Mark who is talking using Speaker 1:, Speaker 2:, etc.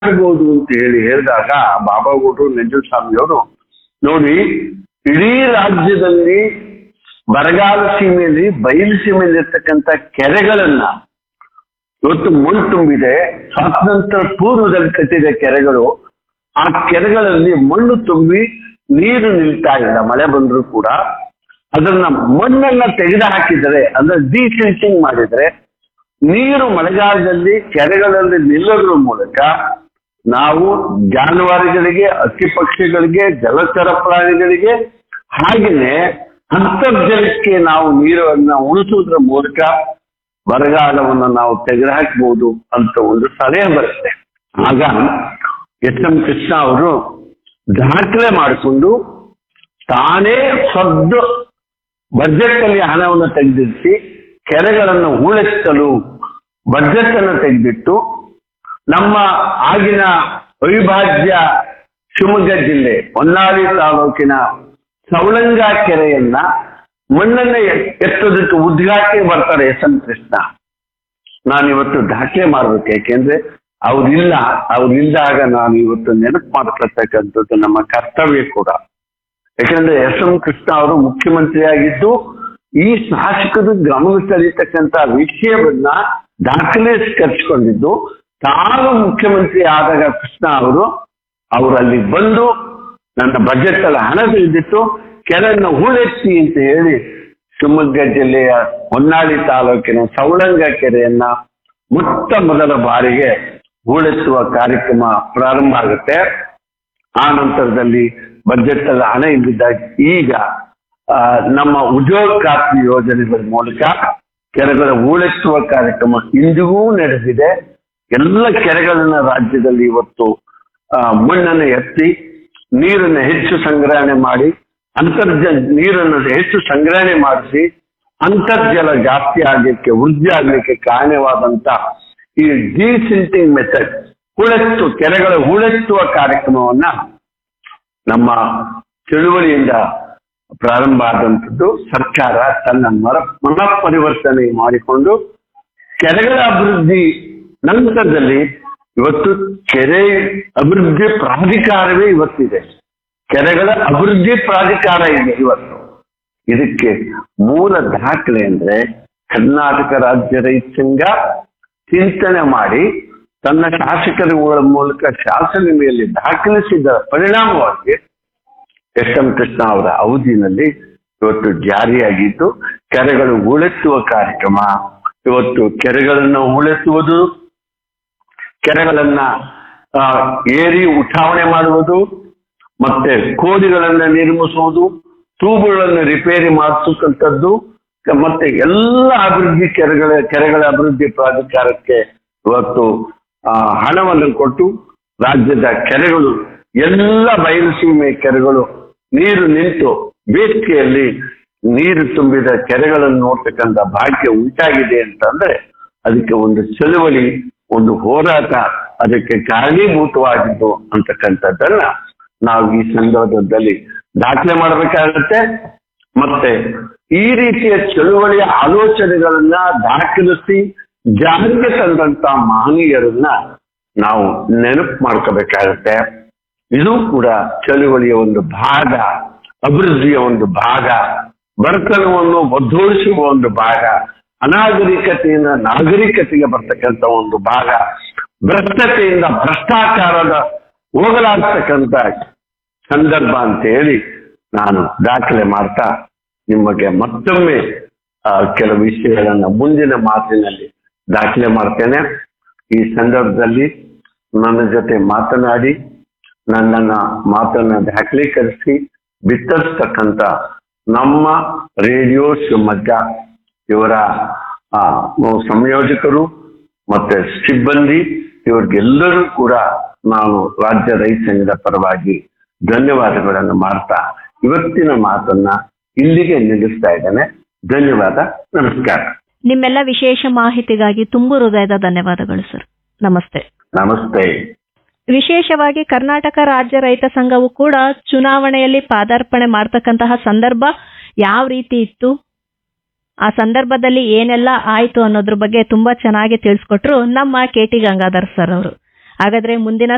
Speaker 1: ಆಗ್ಬೋದು ಅಂತ ಹೇಳಿ ಹೇಳಿದಾಗ ಬಾಬಾ ಗುರು ನಂಜುಂಡ ಸ್ವಾಮಿಯವರು ನೋಡಿ ಇಡೀ ರಾಜ್ಯದಲ್ಲಿ ಬರಗಾಲ ಸೀಮೆಯಲ್ಲಿ ಬಯಲು ಸೀಮೆಯಲ್ಲಿ ಇರ್ತಕ್ಕಂಥ ಕೆರೆಗಳನ್ನ ಇವತ್ತು ಮಣ್ಣು ತುಂಬಿದೆ ಸ್ವಾತಂತ್ರ್ಯ ಪೂರ್ವದಲ್ಲಿ ಕಟ್ಟಿದ ಕೆರೆಗಳು ಆ ಕೆರೆಗಳಲ್ಲಿ ಮಣ್ಣು ತುಂಬಿ ನೀರು ನಿಲ್ತಾ ಇಲ್ಲ ಮಳೆ ಬಂದರೂ ಕೂಡ ಅದನ್ನ ಮಣ್ಣನ್ನ ತೆಗೆದು ಹಾಕಿದರೆ ಅಂದ್ರೆ ಡಿಸಿಲ್ಟಿಂಗ್ ಮಾಡಿದ್ರೆ ನೀರು ಮಳೆಗಾಲದಲ್ಲಿ ಕೆರೆಗಳಲ್ಲಿ ನಿಲ್ಲೋದ್ರ ಮೂಲಕ ನಾವು ಜಾನುವಾರುಗಳಿಗೆ ಹಕ್ಕಿ ಪಕ್ಷಿಗಳಿಗೆ ಜಲಚರ ಪ್ರಾಣಿಗಳಿಗೆ ಹಾಗೆಯೇ ಅಂತರ್ಜಲಕ್ಕೆ ನಾವು ನೀರನ್ನ ಉಳಿಸುವುದರ ಮೂಲಕ ಬರಗಾಲವನ್ನು ನಾವು ತೆಗೆದುಹಾಕಬಹುದು ಅಂತ ಒಂದು ಸಲಹೆ ಬರುತ್ತೆ ಆಗ ಎಸ್ ಎಂ ಕೃಷ್ಣ ಅವರು ದಾಖಲೆ ಮಾಡಿಕೊಂಡು ತಾನೇ ಸದ್ದು ಬಜೆಟ್ ಅಲ್ಲಿ ಹಣವನ್ನು ತೆಗೆದಿರಿಸಿ ಕೆರೆಗಳನ್ನು ಹೂಳೆತ್ತಲು ಬಜೆಟ್ ಅನ್ನು ತೆಗೆದಿಟ್ಟು ನಮ್ಮ ಆಗಿನ ಅವಿಭಾಜ್ಯ ಶಿವಮೊಗ್ಗ ಜಿಲ್ಲೆ ಹೊನ್ನಾಳಿ ತಾಲೂಕಿನ ಸವಳಂಗ ಕೆರೆಯನ್ನ ಮಣ್ಣನ್ನ ಎತ್- ಎತ್ತೋದಕ್ಕೆ ಉದ್ಘಾಟನೆ ಬರ್ತಾರೆ ಎಸ್ ಎಂ ಕೃಷ್ಣ ನಾನು ಇವತ್ತು ದಾಖಲೆ ಮಾಡ್ಬೇಕು ಯಾಕೆಂದ್ರೆ ಅವ್ರಿಲ್ಲ ಅವ್ರಿಲ್ದಾಗ ನಾನು ಇವತ್ತು ನೆನಪು ಮಾಡ್ಕೊಳ್ತಕ್ಕಂಥದ್ದು ನಮ್ಮ ಕರ್ತವ್ಯ ಕೂಡ ಯಾಕಂದ್ರೆ ಎಸ್ ಎಂ ಕೃಷ್ಣ ಅವರು ಮುಖ್ಯಮಂತ್ರಿಯಾಗಿದ್ದು ಈ ಶಾಸಕರು ಗಮನ ಸೆಳೀತಕ್ಕಂಥ ವಿಷಯವನ್ನ ದಾಖಲೀಕರಿಸಿಕೊಂಡಿದ್ದು ತಾನು ಮುಖ್ಯಮಂತ್ರಿ ಆದಾಗ ಕೃಷ್ಣ ಅವರು ಅವರು ಅಲ್ಲಿ ಬಂದು ನನ್ನ ಬಜೆಟ್ ಅಲ್ಲಿ ಹಣ ತೆಗೆದಿಟ್ಟು ಕೆರೆಯನ್ನು ಹೂಳೆತ್ತಿ ಅಂತ ಹೇಳಿ ಶಿವಮೊಗ್ಗ ಜಿಲ್ಲೆಯ ಹೊನ್ನಾಳಿ ತಾಲೂಕಿನ ಸವಳಂಗ ಕೆರೆಯನ್ನ ಮೊಟ್ಟ ಮೊದಲ ಬಾರಿಗೆ ಹೂಳೆತ್ತುವ ಕಾರ್ಯಕ್ರಮ ಪ್ರಾರಂಭ ಆಗುತ್ತೆ ಆ ನಂತರದಲ್ಲಿ ಬಜೆಟ್ ಅಲ್ಲಿ ಹಣ ಇಲ್ಲಿದ್ದಾಗ ಈಗ ಆ, ನಮ್ಮ ಉದ್ಯೋಗ ಖಾತ್ರಿ ಯೋಜನೆಗಳ ಮೂಲಕ ಕೆರೆಗಳ ಹೂಳೆತ್ತುವ ಕಾರ್ಯಕ್ರಮ ಇಂದಿಗೂ ನಡೆದಿದೆ ಎಲ್ಲ ಕೆರೆಗಳನ್ನ ರಾಜ್ಯದಲ್ಲಿ ಇವತ್ತು ಆ, ಮಣ್ಣನ್ನು ಎತ್ತಿ ನೀರನ್ನು ಹೆಚ್ಚು ಸಂಗ್ರಹಣೆ ಮಾಡಿ ಅಂತರ್ಜಲ ನೀರನ್ನು ಹೆಚ್ಚು ಸಂಗ್ರಹಣೆ ಮಾಡಿಸಿ ಅಂತರ್ಜಲ ಜಾಸ್ತಿ ಆಗಲಿಕ್ಕೆ ವೃದ್ಧಿ ಆಗಲಿಕ್ಕೆ ಕಾರಣವಾದಂತ ಈ ಡಿಸಿಲ್ಟಿಂಗ್ ಮೆಥಡ್ ಹೂಳೆತ್ತು ಕೆರೆಗಳ ಹೂಳೆತ್ತುವ ಕಾರ್ಯಕ್ರಮವನ್ನ ನಮ್ಮ ಚಳುವಳಿಯಿಂದ ಪ್ರಾರಂಭ ಆದಂಥದ್ದು ಸರ್ಕಾರ ತನ್ನ ಮರ ಮನ ಪರಿವರ್ತನೆ ಮಾಡಿಕೊಂಡು ಕೆರೆಗಳ ಅಭಿವೃದ್ಧಿ ನಂತರದಲ್ಲಿ ಇವತ್ತು ಕೆರೆ ಅಭಿವೃದ್ಧಿ ಪ್ರಾಧಿಕಾರವೇ ಇವತ್ತಿದೆ ಕೆರೆಗಳ ಅಭಿವೃದ್ಧಿ ಪ್ರಾಧಿಕಾರ ಇದೆ ಇವತ್ತು ಇದಕ್ಕೆ ಮೂಲ ದಾಖಲೆ ಅಂದ್ರೆ ಕರ್ನಾಟಕ ರಾಜ್ಯ ರೈತ ಸಂಘ ಚಿಂತನೆ ಮಾಡಿ ತನ್ನ ಶಾಸಕರುಗಳ ಮೂಲಕ ಶಾಸನದಲ್ಲಿ ದಾಖಲಿಸಿದ ಪರಿಣಾಮವಾಗಿ ಎಸ್ ಎಂ ಕೃಷ್ಣ ಅವರ ಅವಧಿನಲ್ಲಿ ಇವತ್ತು ಜಾರಿಯಾಗಿದ್ದು ಕೆರೆಗಳು ಹೂಳೆತ್ತುವ ಕಾರ್ಯಕ್ರಮ ಇವತ್ತು ಕೆರೆಗಳನ್ನು ಹೂಳೆತ್ತುವುದು ಕೆರೆಗಳನ್ನ ಆ, ಏರಿ ಉಠಾವಣೆ ಮಾಡುವುದು ಮತ್ತೆ ಕೋಡಿಗಳನ್ನ ನಿರ್ಮಿಸುವುದು ತೂಬುಗಳನ್ನು ರಿಪೇರಿ ಮಾಡಿಸತಕ್ಕಂಥದ್ದು ಮತ್ತೆ ಎಲ್ಲ ಅಭಿವೃದ್ಧಿ ಕೆರೆಗಳ ಕೆರೆಗಳ ಅಭಿವೃದ್ಧಿ ಪ್ರಾಧಿಕಾರಕ್ಕೆ ಇವತ್ತು ಆ, ಹಣವನ್ನು ಕೊಟ್ಟು ರಾಜ್ಯದ ಕೆರೆಗಳು ಎಲ್ಲ ಬಯಲುಸೀಮೆ ಕೆರೆಗಳು ನೀರು ನಿಂತು ಬೇಸಿಗೆಯಲ್ಲಿ ನೀರು ತುಂಬಿದ ಕೆರೆಗಳನ್ನು ನೋಡ್ತಕ್ಕಂಥ ಭಾಗ್ಯ ಉಂಟಾಗಿದೆ ಅಂತಂದ್ರೆ ಅದಕ್ಕೆ ಒಂದು ಚಳುವಳಿ ಒಂದು ಹೋರಾಟ ಅದಕ್ಕೆ ಕಾರಣೀಭೂತವಾಗಿದ್ದು ಅಂತಕ್ಕಂಥದ್ದನ್ನ ನಾವು ಈ ಸಂದರ್ಭದಲ್ಲಿ ದಾಖಲೆ ಮಾಡಬೇಕಾಗುತ್ತೆ ಮತ್ತೆ ಈ ರೀತಿಯ ಚಳುವಳಿಯ ಆಲೋಚನೆಗಳನ್ನ ದಾಖಲಿಸಿ ಜಾರಿಗೆ ತಂದಂತ ಮಹನೀಯರನ್ನ ನಾವು ನೆನಪು ಮಾಡ್ಕೋಬೇಕಾಗತ್ತೆ ಇದು ಕೂಡ ಚಳುವಳಿಯ ಒಂದು ಭಾಗ ಅಭಿವೃದ್ಧಿಯ ಒಂದು ಭಾಗ ಬಡತನವನ್ನು ಒದ್ದೋಡಿಸುವ ಒಂದು ಭಾಗ ಅನಾಗರಿಕತೆಯಿಂದ ನಾಗರಿಕತೆಗೆ ಬರ್ತಕ್ಕಂಥ ಒಂದು ಭಾಗ ಭ್ರಷ್ಟತೆಯಿಂದ ಭ್ರಷ್ಟಾಚಾರದ ಹೋಗಲಾಡ್ತಕ್ಕಂಥ ಸಂದರ್ಭ ಅಂತ ಹೇಳಿ ನಾನು ದಾಖಲೆ ಮಾಡ್ತಾ ನಿಮಗೆ ಮತ್ತೊಮ್ಮೆ ಆ, ಕೆಲವು ವಿಷಯಗಳನ್ನ ಮುಂದಿನ ಮಾತಿನಲ್ಲಿ ದಾಖಲೆ ಮಾಡ್ತೇನೆ ಈ ಸಂದರ್ಭದಲ್ಲಿ ನನ್ನ ಜೊತೆ ಮಾತನಾಡಿ ನನ್ನನ್ನ ಮಾತನ್ನ ದಾಖಲೀಕರಿಸಿ ಬಿತ್ತರಿಸ್ತಕ್ಕಂಥ ನಮ್ಮ ರೇಡಿಯೋ ಶಿವಮೊಗ್ಗ ಇವರ ಆ, ಸಂಯೋಜಕರು ಮತ್ತೆ ಸಿಬ್ಬಂದಿ ಇವ್ರಿಗೆಲ್ಲರೂ ಕೂಡ ನಾನು ರಾಜ್ಯ ರೈತ ಸಂಘದ ಪರವಾಗಿ ಧನ್ಯವಾದಗಳನ್ನು ಮಾಡ್ತಾ ಇವತ್ತಿನ ಮಾತನ್ನ ಇಲ್ಲಿಗೆ ನಿಲ್ಲಿಸ್ತಾ ಇದ್ದೇನೆ ಧನ್ಯವಾದ ನಮಸ್ಕಾರ
Speaker 2: ನಿಮ್ಮೆಲ್ಲ ವಿಶೇಷ ಮಾಹಿತಿಗಾಗಿ ತುಂಬು ಹೃದಯದ ಧನ್ಯವಾದಗಳು ಸರ್ ನಮಸ್ತೆ
Speaker 1: ನಮಸ್ತೆ
Speaker 2: ವಿಶೇಷವಾಗಿ ಕರ್ನಾಟಕ ರಾಜ್ಯ ರೈತ ಸಂಘವು ಕೂಡ ಚುನಾವಣೆಯಲ್ಲಿ ಪಾದಾರ್ಪಣೆ ಮಾಡ್ತಕ್ಕಂತಹ ಸಂದರ್ಭ ಯಾವ ರೀತಿ ಇತ್ತು ಆ ಸಂದರ್ಭದಲ್ಲಿ ಏನೆಲ್ಲ ಆಯ್ತು ಅನ್ನೋದ್ರ ಬಗ್ಗೆ ತುಂಬಾ ಚೆನ್ನಾಗಿ ತಿಳಿಸ್ಕೊಟ್ರು ನಮ್ಮ ಕೆ ಟಿ ಗಂಗಾಧರ್ ಸರ್ ಅವರು ಹಾಗಾದ್ರೆ ಮುಂದಿನ